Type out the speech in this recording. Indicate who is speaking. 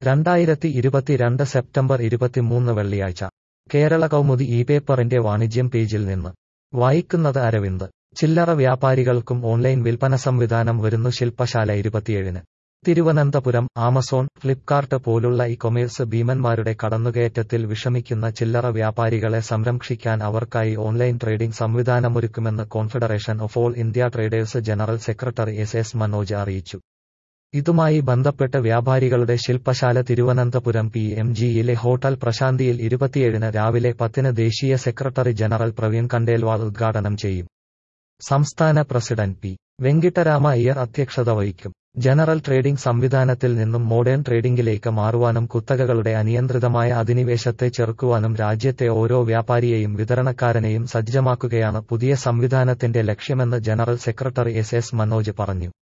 Speaker 1: രണ്ടായിരത്തി ഇരുപത്തിരണ്ട് സെപ്റ്റംബർ ഇരുപത്തിമൂന്ന് വെള്ളിയാഴ്ച കേരള കൗമുദി ഈ പേപ്പറിന്റെ വാണിജ്യം പേജിൽ നിന്ന് വായിക്കുന്നത് അരവിന്ദ് ചില്ലറ വ്യാപാരികൾക്കും ഓൺലൈൻ വിൽപ്പന സംവിധാനം വരുന്നു ശില്പശാല ഇരുപത്തിയേഴിന് തിരുവനന്തപുരം ആമസോൺ ഫ്ലിപ്കാർട്ട് പോലുള്ള ഇ കൊമേഴ്സ് ഭീമന്മാരുടെ കടന്നുകയറ്റത്തിൽ വിഷമിക്കുന്ന ചില്ലറ വ്യാപാരികളെ സംരക്ഷിക്കാൻ അവർക്കായി ഓൺലൈൻ ട്രേഡിംഗ് സംവിധാനമൊരുക്കുമെന്ന് Confederation of All India Traders general secretary S S Manoj അറിയിച്ചു ഇതുമായി ബന്ധപ്പെട്ട് വ്യാപാരികളുടെ ശില്പശാല തിരുവനന്തപുരം പി എം ജിയിലെ ഹോട്ടൽ പ്രശാന്തിയിൽ ഇരുപത്തിയേഴിന് രാവിലെ പത്തിന് ദേശീയ സെക്രട്ടറി ജനറൽ പ്രവീൺ കണ്ടേൽവാൾ ഉദ്ഘാടനം ചെയ്യും സംസ്ഥാന പ്രസിഡന്റ് പി വെങ്കിട്ടരാമ അയ്യർ അധ്യക്ഷത വഹിക്കും ജനറൽ ട്രേഡിംഗ് സംവിധാനത്തിൽ നിന്നും മോഡേൺ ട്രേഡിംഗിലേക്ക് മാറുവാനും കുത്തകകളുടെ അനിയന്ത്രിതമായ അധിനിവേശത്തെ ചെറുക്കുവാനും രാജ്യത്തെ ഓരോ വ്യാപാരിയെയും വിതരണക്കാരനെയും സജ്ജമാക്കുകയാണ് പുതിയ സംവിധാനത്തിന്റെ ലക്ഷ്യമെന്ന് general secretary S S Manoj പറഞ്ഞു